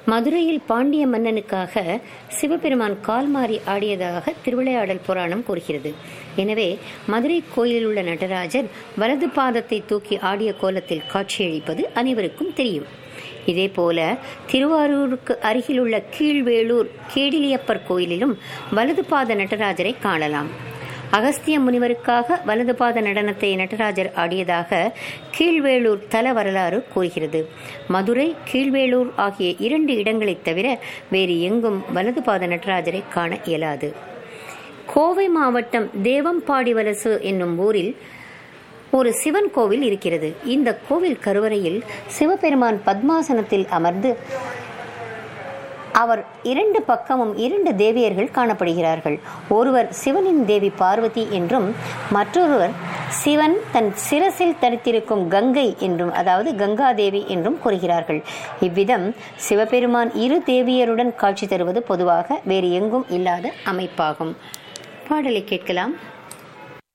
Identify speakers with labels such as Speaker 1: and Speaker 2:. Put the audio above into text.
Speaker 1: மதுரையில் பாண்டிய மன்னனுக்காக சிவபெருமான் கால் மாறி ஆடியதாக திருவிளையாடல் புராணம் கூறுகிறது எனவே மதுரை கோயிலில் உள்ள நடராஜர் வலது பாதத்தை தூக்கி ஆடிய கோலத்தில் காட்சியளிப்பது அனைவருக்கும் தெரியும் இதேபோல திருவாரூருக்கு அருகிலுள்ள கீழ்வேளூர் கேடிலியப்பர் கோயிலிலும் வலது பாத நடராஜரை காணலாம் அகஸ்திய முனிவருக்காக வலதுபாத நடனத்தை நடராஜர் ஆடியதாக கீழ்வேளூர் தல வரலாறு கூறுகிறது மதுரை கீழ்வேளூர் ஆகிய இரண்டு இடங்களைத் தவிர வேறு எங்கும் வலதுபாத நடராஜரை காண இயலாது கோவை மாவட்டம் தேவம்பாடிவலசு என்னும் ஊரில் ஒரு சிவன் கோவில் இருக்கிறது இந்த கோவில் கருவறையில் சிவபெருமான் பத்மாசனத்தில் அமர்ந்து அவர் இரண்டு பக்கமும் இரண்டு தேவியர்கள் காணப்படுகிறார்கள் ஒருவர் சிவனின் தேவி பார்வதி என்றும் மற்றொருவர் சிவன் தன் சிரசில் தரித்திருக்கும் கங்கை என்றும் அதாவது கங்காதேவி என்றும் கூறுகிறார்கள் இவ்விதம் சிவபெருமான் இரு தேவியருடன் காட்சி தருவது பொதுவாக வேறு எங்கும் இல்லாத அமைப்பாகும் பாடலை கேட்கலாம்